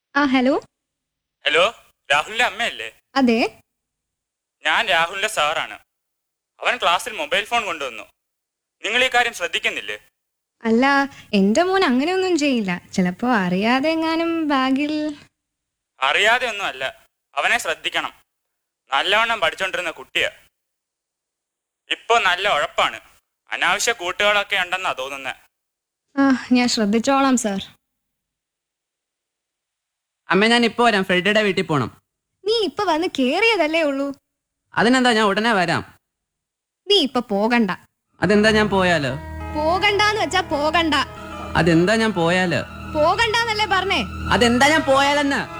ആ hello hello രാഹുലിന്റെ അമ്മയല്ലേ അതെ ഞാൻ രാഹുലിന്റെ സാറാണ് അവൻ ക്ലാസ്സിൽ മൊബൈൽ ഫോൺ കൊണ്ടുവന്നു നിങ്ങൾ ഈ കാര്യം ശ്രദ്ധിക്കുന്നില്ലേ അല്ല എൻ്റെ മോൻ അങ്ങനെയൊന്നും ചെയ്യില്ല ചിലപ്പോ അറിയാതെ എങ്ങാനും ബാഗിൽ അറിയാതെ ഒന്നും അല്ല അവനെ ശ്രദ്ധിക്കണം നല്ലവണ്ണം പഠിച്ചോണ്ടിരുന്ന കുട്ടിയാ ഇപ്പൊ നല്ല ഉഴപ്പാണ് അനാവശ്യ കൂട്ടുകളൊക്കെ ഉണ്ടെന്നാ തോന്നുന്നത് ആ ഞാൻ ശ്രദ്ധിച്ചോളാം സാർ അമ്മ ഞാൻ ഇപ്പോൾ വരാം ഫ്രെഡിയുടെ വീട്ടിൽ പോകണം നീ ഇപ്പൊ വന്ന് കേറിയതല്ലേ ഉള്ളൂ അതിനെന്താ ഞാൻ ഉടനെ വരാം നീ ഇപ്പൊ പോകണ്ട അതെന്താ ഞാൻ പോയാലോ പോകണ്ടാന്ന് വെച്ചാ പോകണ്ട അതെന്താ ഞാൻ പോയാലോ പോകണ്ടെന്നല്ലേ പറഞ്ഞേ അതെന്താ ഞാൻ പോയാലെന്ന്